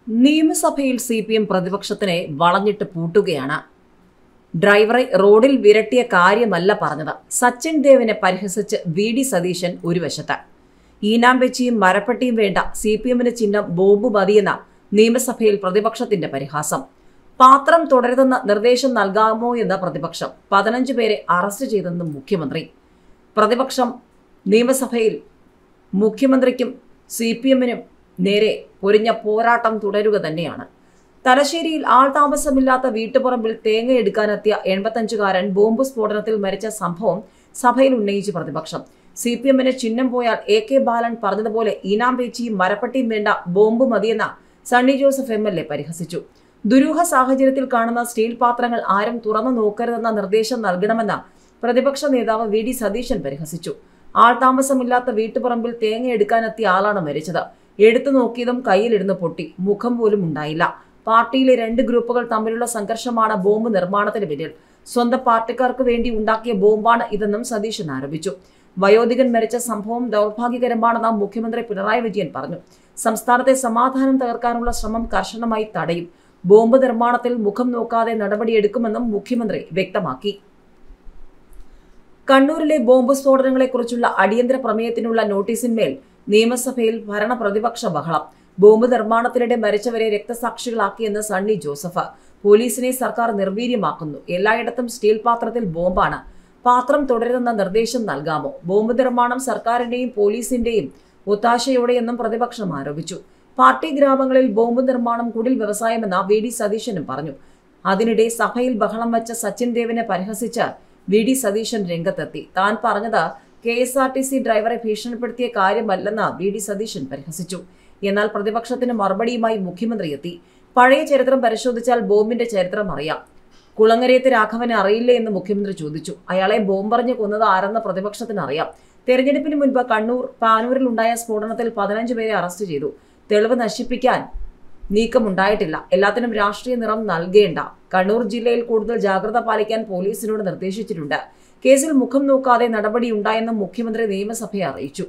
നിയമസഭയിൽ C P M പ്രതിപക്ഷത്തിനെ വളഞ്ഞിട്ട് പൂട്ടുകയാണ് ഡ്രൈവറെ റോഡിൽ വിരട്ടിയ കാര്യമല്ല പറഞ്ഞത് സച്ചിൻ ദേവിനെ പരിഹസിച്ച് വി ഡി സതീശൻ ഒരു വശത്ത് ഈനാമ്പെച്ചിയും മരപ്പട്ടിയും വേണ്ട സി പി എമ്മിന് ചിഹ്നം ബോംബ് മതിയെന്ന നിയമസഭയിൽ പ്രതിപക്ഷത്തിന്റെ പരിഹാസം പാത്രം തുടരുതെന്ന നിർദ്ദേശം നൽകാമോ എന്ന പ്രതിപക്ഷം പതിനഞ്ച് പേരെ അറസ്റ്റ് ചെയ്തെന്ന് മുഖ്യമന്ത്രി പ്രതിപക്ഷം നിയമസഭയിൽ മുഖ്യമന്ത്രിക്കും സി പി എമ്മിനും നേരെ പൊരിഞ്ഞ പോരാട്ടം തുടരുക തന്നെയാണ് തലശ്ശേരിയിൽ ആൾതാമസമില്ലാത്ത വീട്ടുപറമ്പിൽ തേങ്ങ എടുക്കാനെത്തിയ എൺപത്തഞ്ചുകാരൻ ബോംബ് സ്ഫോടനത്തിൽ മരിച്ച സംഭവം സഭയിൽ ഉന്നയിച്ച് പ്രതിപക്ഷം സി പി എമ്മിന് ചിഹ്നം പോയാൽ എ കെ ബാലൻ പറഞ്ഞതുപോലെ ഈനാം പേച്ചിയും മരപ്പട്ടിയും വേണ്ട ബോംബ് മതിയെന്ന Sunny Joseph M L A പരിഹസിച്ചു ദുരൂഹ സാഹചര്യത്തിൽ കാണുന്ന സ്റ്റീൽ പാത്രങ്ങൾ ആരും തുറന്നു നോക്കരുതെന്ന നിർദ്ദേശം നൽകണമെന്ന പ്രതിപക്ഷ നേതാവ് വി ഡി സതീശൻ പരിഹസിച്ചു ആൾതാമസമില്ലാത്ത വീട്ടുപറമ്പിൽ തേങ്ങ എടുക്കാനെത്തിയ ആളാണ് മരിച്ചത് എടുത്തു നോക്കിയതും കയ്യിലിരുന്ന് പൊട്ടി മുഖം പോലും ഉണ്ടായില്ല പാർട്ടിയിലെ രണ്ട് ഗ്രൂപ്പുകൾ തമ്മിലുള്ള സംഘർഷമാണ് ബോംബ് നിർമ്മാണത്തിന് പിന്നിൽ സ്വന്തം പാർട്ടിക്കാർക്ക് വേണ്ടി ഉണ്ടാക്കിയ ബോംബാണ് ഇതെന്നും സതീശൻ ആരോപിച്ചു വയോധികൻ മരിച്ച സംഭവം ദൗർഭാഗ്യകരമാണെന്ന് മുഖ്യമന്ത്രി പിണറായി വിജയൻ പറഞ്ഞു സംസ്ഥാനത്തെ സമാധാനം തകർക്കാനുള്ള ശ്രമം കർശനമായി തടയും ബോംബ് നിർമ്മാണത്തിൽ മുഖം നോക്കാതെ നടപടിയെടുക്കുമെന്നും മുഖ്യമന്ത്രി വ്യക്തമാക്കി കണ്ണൂരിലെ ബോംബ് സ്ഫോടനങ്ങളെക്കുറിച്ചുള്ള അടിയന്തര പ്രമേയത്തിനുള്ള നോട്ടീസിന്മേൽ നിയമസഭയിൽ ഭരണ പ്രതിപക്ഷ ബഹളം ബോംബ് നിർമ്മാണത്തിനിടെ മരിച്ചവരെ രക്തസാക്ഷികളാക്കിയെന്ന് സണ്ണി ജോസഫ് പോലീസിനെ സർക്കാർ നിർവീര്യമാക്കുന്നു എല്ലായിടത്തും സ്റ്റീൽ പാത്രത്തിൽ ബോംബാണ് പാത്രം തുടരുതെന്ന നിർദ്ദേശം നൽകാമോ ബോംബ് നിർമ്മാണം സർക്കാരിന്റെയും പോലീസിന്റെയും ഒത്താശയോടെയെന്നും പ്രതിപക്ഷം ആരോപിച്ചു പാർട്ടി ഗ്രാമങ്ങളിൽ ബോംബ് നിർമ്മാണം കുടിൽ വ്യവസായമെന്ന് വി ഡി സതീശനും പറഞ്ഞു അതിനിടെ സഭയിൽ ബഹളം വച്ച സച്ചിൻ ദേവിനെ പരിഹസിച്ച് വി ഡി സതീശൻ രംഗത്തെത്തി താൻ പറഞ്ഞത് K S R T C ഡ്രൈവറെ ഭീഷണിപ്പെടുത്തിയ കാര്യമല്ലെന്ന് വി ഡി സതീശൻ പരിഹസിച്ചു എന്നാൽ പ്രതിപക്ഷത്തിന് മറുപടിയുമായി മുഖ്യമന്ത്രി എത്തി പഴയ ചരിത്രം പരിശോധിച്ചാൽ ബോംബിന്റെ ചരിത്രം അറിയാം കുളങ്ങരയത്ത് രാഘവനെ അറിയില്ലേ എന്ന് മുഖ്യമന്ത്രി ചോദിച്ചു അയാളെ ബോംബെറിഞ്ഞ് കൊന്നത് ആരെന്ന് പ്രതിപക്ഷത്തിന് അറിയാം തെരഞ്ഞെടുപ്പിന് മുൻപ് കണ്ണൂർ പാനൂരിൽ ഉണ്ടായ സ്ഫോടനത്തിൽ പതിനഞ്ച് പേരെ അറസ്റ്റ് ചെയ്തു തെളിവ് നശിപ്പിക്കാൻ നീക്കമുണ്ടായിട്ടില്ല എല്ലാത്തിനും രാഷ്ട്രീയ നിറം നൽകേണ്ട കണ്ണൂർ ജില്ലയിൽ കൂടുതൽ ജാഗ്രത പാലിക്കാൻ പോലീസിനോട് നിർദ്ദേശിച്ചിട്ടുണ്ട് കേസിൽ മുഖം നോക്കാതെ നടപടിയുണ്ടായെന്നും മുഖ്യമന്ത്രി നിയമസഭയെ അറിയിച്ചു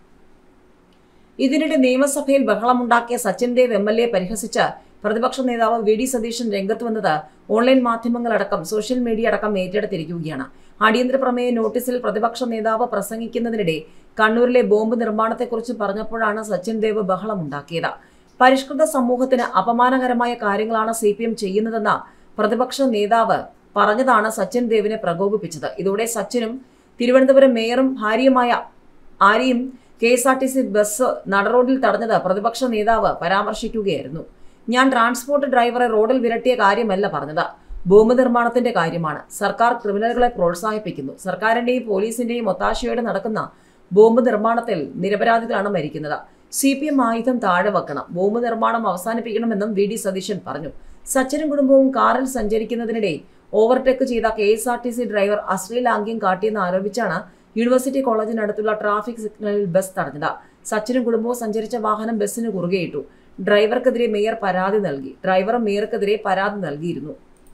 ഇതിനിടെ നിയമസഭയിൽ ബഹളമുണ്ടാക്കിയ Sachin Dev M L A പരിഹസിച്ച് പ്രതിപക്ഷ നേതാവ് വി ഡി സതീശൻ രംഗത്ത് വന്നത് ഓൺലൈൻ മാധ്യമങ്ങളടക്കം സോഷ്യൽ മീഡിയ അടക്കം ഏറ്റെടുത്തിരിക്കുകയാണ് അടിയന്തര പ്രമേയ നോട്ടീസിൽ പ്രതിപക്ഷ നേതാവ് പ്രസംഗിക്കുന്നതിനിടെ കണ്ണൂരിലെ ബോംബ് നിർമ്മാണത്തെക്കുറിച്ച് പറഞ്ഞപ്പോഴാണ് സച്ചിൻ ദേവ് ബഹളമുണ്ടാക്കിയത് പരിഷ്കൃത സമൂഹത്തിന് അപമാനകരമായ കാര്യങ്ങളാണ് സി പി എം ചെയ്യുന്നതെന്ന പ്രതിപക്ഷ നേതാവ് പറഞ്ഞതാണ് സച്ചിൻ ദേവിനെ പ്രകോപിപ്പിച്ചത് ഇതോടെ സച്ചിനും തിരുവനന്തപുരം മേയറും ഭാര്യയുമായ ആര്യയും K S R T C bus നടറോഡിൽ തടഞ്ഞത് പ്രതിപക്ഷ നേതാവ് പരാമർശിക്കുകയായിരുന്നു ഞാൻ ട്രാൻസ്പോർട്ട് ഡ്രൈവറെ റോഡിൽ വിരട്ടിയ കാര്യമല്ല പറഞ്ഞത് ബോംബ് നിർമ്മാണത്തിന്റെ കാര്യമാണ് സർക്കാർ ക്രിമിനലുകളെ പ്രോത്സാഹിപ്പിക്കുന്നു സർക്കാരിന്റെയും പോലീസിന്റെയും ഒത്താശയോടെ നടക്കുന്ന ബോംബ് നിർമ്മാണത്തിൽ നിരപരാധികളാണ് മരിക്കുന്നത് സി പി എം ആയുധം താഴെ വെക്കണം ബോംബ് നിർമ്മാണം അവസാനിപ്പിക്കണമെന്നും വി ഡി സതീശൻ പറഞ്ഞു സച്ചിനും കുടുംബവും കാറിൽ സഞ്ചരിക്കുന്നതിനിടെ ഓവർടേക്ക് ചെയ്ത K S R T C driver അശ്ലീലാംഗ്യം കാട്ടിയെന്ന് ആരോപിച്ചാണ് യൂണിവേഴ്സിറ്റി കോളേജിനടുത്തുള്ള ട്രാഫിക് സിഗ്നലിൽ ബസ് തടഞ്ഞത് സച്ചിനും കുടുംബവും സഞ്ചരിച്ച വാഹനം ബസ്സിന് കുറുകെയിട്ടു ഡ്രൈവർക്കെതിരെ മേയർ പരാതി നൽകി ഡ്രൈവറും മേയർക്കെതിരെ പരാതി നൽകിയിരുന്നു